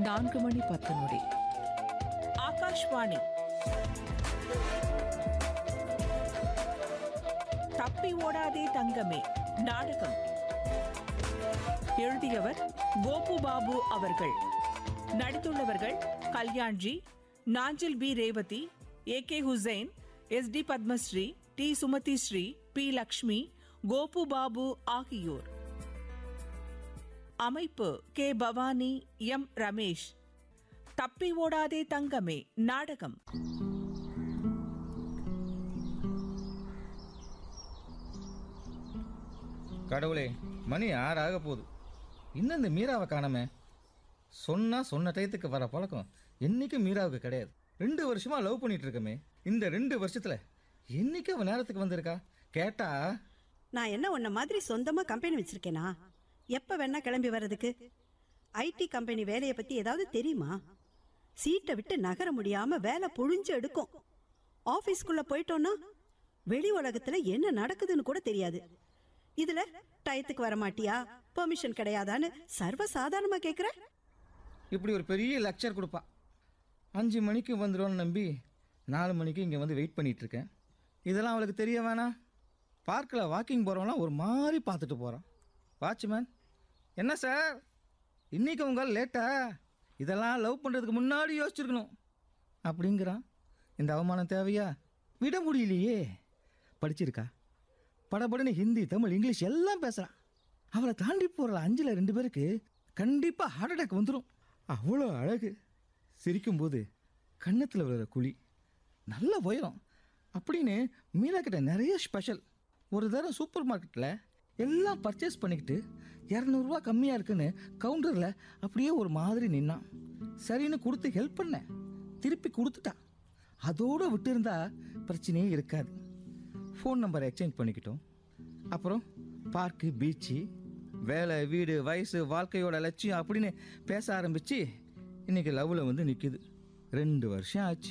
நான்கு மணி பத்து நொடி ஆகாஷ்வாணி தப்பி ஓடாதே தங்கமே நாடகம் எழுதியவர் கோபு பாபு அவர்கள் நடித்துள்ளவர்கள் Kalyanji Nanjil P Revathi A K Hussain S D Padmashri D Sumathi Sri P Lakshmi Gopu Babu ஆகியோர் அமைப்பு கே பவானி எம் ரமேஷ் தப்பி ஓடாதே தங்கமே நாடகம் கடவுளே மணி ஆறாக போகுது இன்னும் இந்த மீராவை காணமே சொன்னா சொன்ன டயத்துக்கு வர பழக்கம் என்னைக்கும் மீராவுக்கு கிடையாது ரெண்டு வருஷமா லவ் பண்ணிட்டு இருக்கமே இந்த ரெண்டு வருஷத்துல என்னைக்கு அவன் நேரத்துக்கு வந்திருக்கா கேட்டா நான் என்ன உன்ன மாதிரி சொந்தமா கம்பெனி வச்சிருக்கேனா எப்ப வேணா கிளம்பி வர்றதுக்கு ஐடி கம்பெனி வேலையை பத்தி ஏதாவது தெரியுமா சீட்டை விட்டு நகர முடியாம வேலை புழிஞ்சு எடுக்கும் ஆபீஸ்க்குள்ள போயிட்டோம்னா வெளி உலகத்துல என்ன நடக்குதுன்னு கூட தெரியாது இதுல டயத்துக்கு வர மாட்டியா பெர்மிஷன் கிடையாதான்னு சர்வ சாதாரணமா கேக்குற இப்படி ஒரு பெரிய லெக்சர் கொடுப்பா அஞ்சு மணிக்கு வந்துடும்னு நம்பி நாலு மணிக்கு இங்கே வந்து வெயிட் பண்ணிட்டு இருக்கேன் இதெல்லாம் அவளுக்கு தெரிய வேணாம் பார்க்கில் வாக்கிங் போகிறவங்களாம் ஒரு மாதிரி பார்த்துட்டு போகிறான் வாட்ச்மேன் என்ன சார் இன்னைக்கு உங்களால் லேட்டா இதெல்லாம் லவ் பண்ணுறதுக்கு முன்னாடி யோசிச்சிருக்கணும் அப்படிங்கிறான் இந்த அவமானம் தேவையா விட முடியலையே படிச்சிருக்கா படபடன்னு ஹிந்தி தமிழ் இங்கிலீஷ் எல்லாம் பேசுகிறான் அவளை தாண்டி போகிற அஞ்சில் ரெண்டு பேருக்கு கண்டிப்பாக ஹார்ட் அட்டாக் வந்துடும் அவ்வளோ அழகு சிரிக்கும்போது கன்னத்தில் விழுற குழி நல்ல உயரம் அப்படின்னு மீரா கிட்ட நிறைய ஸ்பெஷல் ஒரு தடவை சூப்பர் மார்க்கெட்டில் எல்லாம் பர்ச்சேஸ் பண்ணிக்கிட்டு இரநூறுவா கம்மியாக இருக்குன்னு கவுண்டரில் அப்படியே ஒரு மாதிரி நின்னான் சரின்னு கொடுத்து ஹெல்ப் பண்ணேன் திருப்பி கொடுத்துட்டான் அதோடு விட்டிருந்தா பிரச்சனையே இருக்காது ஃபோன் நம்பரை எக்ஸ்சேஞ்ச் பண்ணிக்கிட்டோம் அப்புறம் பார்க்கு பீச்சு வேலை வீடு வயசு வாழ்க்கையோட லட்சியம் அப்படின்னு பேச ஆரம்பிச்சு இன்னைக்கு லவ்வில் வந்து நிற்குது ரெண்டு வருஷம் ஆச்சு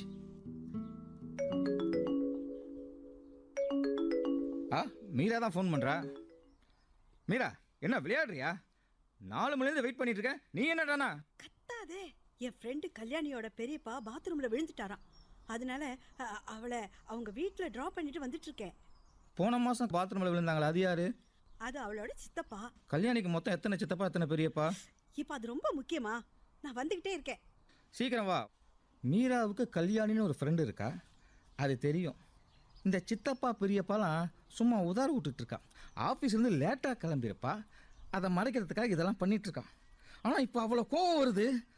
ஆ மீரா தான் ஃபோன் பண்ணுறா மீரா என்ன விளையாடுறியா நாலு மணிலேருந்து வெயிட் பண்ணிட்டு இருக்கேன் நீ என்னடானா கத்தாதே என் ஃப்ரெண்டு கல்யாணியோட பெரியப்பா பாத்ரூம்ல விழுந்துட்டாராம் அதனால அ- அவளை அவங்க வீட்டில் ட்ராப் பண்ணிட்டு வந்துட்டு இருக்கேன் போன மாதம் பாத்ரூமில் விழுந்தாங்களா அது யாரு அது அவளோட சித்தப்பா கல்யாணிக்கு மொத்தம் எத்தனை சித்தப்பா எத்தனை பெரியப்பா இப்போ அது ரொம்ப முக்கியமா நான் வந்துக்கிட்டே இருக்கேன் சீக்கிரம் வா மீராவுக்கு கல்யாணின்னு ஒரு ஃப்ரெண்டு இருக்கா அது தெரியும் இந்த சித்தப்பா பெரியப்பாலாம் சும்மா உதார விட்டுட்டு இருக்கான் ஆஃபீஸ்லேருந்து லேட்டாக கிளம்பியிருப்பா அதை மறைக்கிறதுக்காக இதெல்லாம் பண்ணிட்டு இருக்கான் ஆனால் இப்போ அவ்வளோ கோவம் வருது